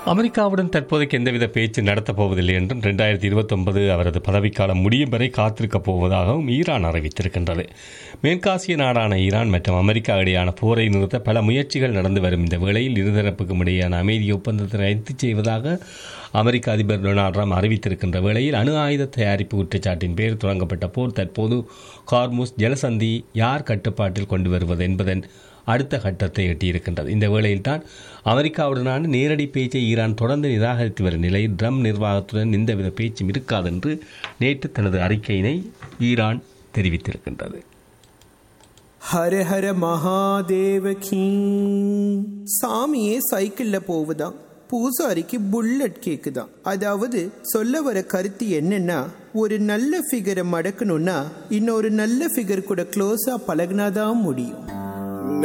அமெரிக்காவுடன் தற்போதைக்கு எந்தவித பேச்சு நடத்தப் போவதில்லை என்றும் ரெண்டாயிரத்தி இருபத்தொன்பது அவரது பதவிக்காலம் முடியும் வரை காத்திருக்கப் போவதாகவும் ஈரான் அறிவித்திருக்கின்றது மேற்காசிய நாடான ஈரான் மற்றும் அமெரிக்கா இடையான போரை நிறுத்த பல முயற்சிகள் நடந்து வரும் இந்த வேளையில் இருதரப்புக்கும் இடையேயான அமைதி ஒப்பந்தத்தை ரத்து செய்வதாக அமெரிக்க அதிபர் டொனால்ட் ட்ரம்ப் அறிவித்திருக்கின்ற வேளையில் அணு ஆயுத தயாரிப்பு குற்றச்சாட்டின் பேர் தொடங்கப்பட்ட போர் தற்போது கார்முஸ் ஜலசந்தி யார் கட்டுப்பாட்டில் கொண்டு வருவது என்பதன் அடுத்த கட்டத்தை எட்டியிருக்கின்றது இந்த வேளையில்தான் அமெரிக்காவுடனான நேரடி பேச்சை ஈரான் தொடர்ந்து நிராகரித்து வரும் நிலையில் ட்ரம்ப் நிர்வாகத்துடன் எந்தவித பேச்சும் இருக்காது என்று நேற்று தனது அறிக்கையினை ஈரான் தெரிவித்திருக்கின்றது ஹர ஹர மகாதேவகீ சாமியே சைக்கிள்ல போகுதாம் பூசாரிக்கு புல்லட் கேக்குதாம் அதாவது சொல்ல வர கருத்து என்னன்னா ஒரு நல்ல ஃபிகரை மடக்கணும்னா இன்னொரு நல்ல ஃபிகர் கூட க்ளோஸா பழகினாதான் முடியும்